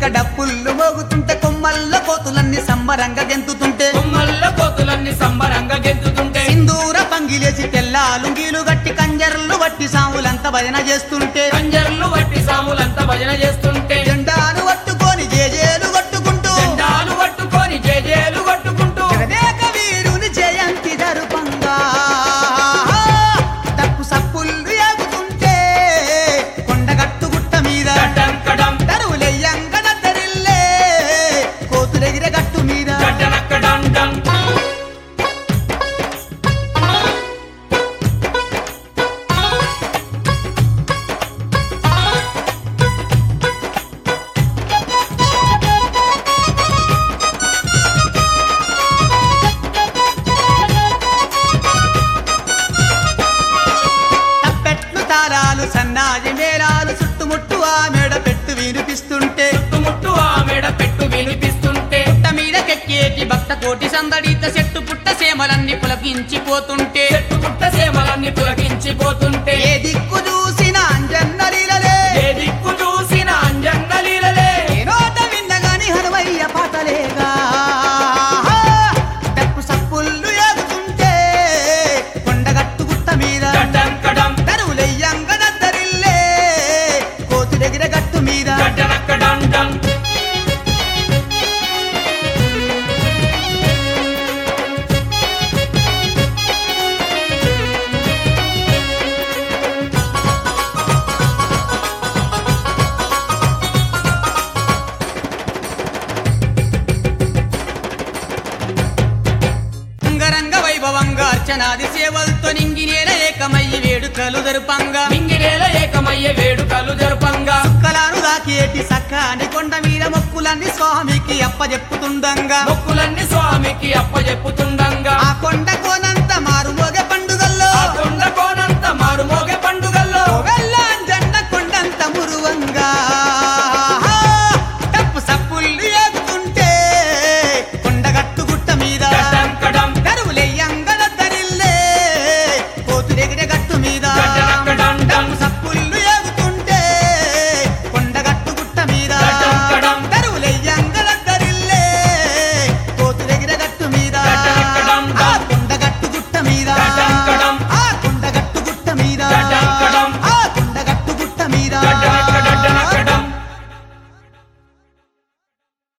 డప్పుళ్ళు మోగుతుంటే కొమ్మల్లో కోతులన్నీ సంబరంగా గెంతుతుంటే కొమ్మల్ల కోతులన్నీ సంబరంగా గెంతుతుంటే సింధూర పంగిలేసి తెల్ల లుంగీలు గట్టి కంజర్లు వట్టి సాములంతా భజన చేస్తుంటే కంజర్లు వట్టి సాములంతా భజన చేస్తుంటే జెండాను పట్టుకొని జేజేలు కొట్టుకుంటూ జెండాలు పట్టుకొని జేజేలు కొట్టుకుంటూ జగదేక వీరుని జయంతి జరుపంగా తప్పు సప్పుళ్ళు ఎగుతుంటే కొండగట్టు గుట్ట మీద కడం కడం తరువులెయ్యంగా దద్దరిల్లే కోతులెగిరే గట్టు మీద కడనక్కడం డం తప్పెట్లు తారాలు సన్నాజి మేళాలు చుట్టుముట్టు ఆ మేడ పెట్టు వినిపిస్తుంటే చుట్టుముట్టు ఆ మెడ పెట్టు వినిపిస్తుంటే పుట్ట మీద కెక్కేటి భక్త కోటి సందడిత చెట్టు పుట్ట సేమలన్నీ పులకించిపోతుంటే చెట్టు పుట్ట సేమలన్నీ పులకించిపోతుంటే ఏ దిక్కు చూసిన అంజన్నలీలలే ఏ దిక్కు చూసిన అంజన్న లీలలే ఏ నోట విన్నగాని హనుమయ్య పాటలేగా తప్పు సప్పుళ్ళు ఎగుతుంటే కొండగట్టు గుట్ట మీద కడం కడం తరువులెయ్యంగా దద్దరిల్లే కోతులెగిరే గట్టు మీద కడనక్కడం డం అంగరంగ వైభవంగా అర్చనాది సేవలతో నింగినేల ఏకమయ్యి వేడుకలు జరుపంగా మింగినేల ఏకమయ్యే వేడుకలు జరుపంగా కలాను దాకేటి సక్కాని కొండ మీద మొక్కులన్నీ స్వామికి అప్పజెప్పుతుండంగా మొక్కులన్నీ స్వామికి అప్పజెప్పుతుండంగా ఆ కొండ కోన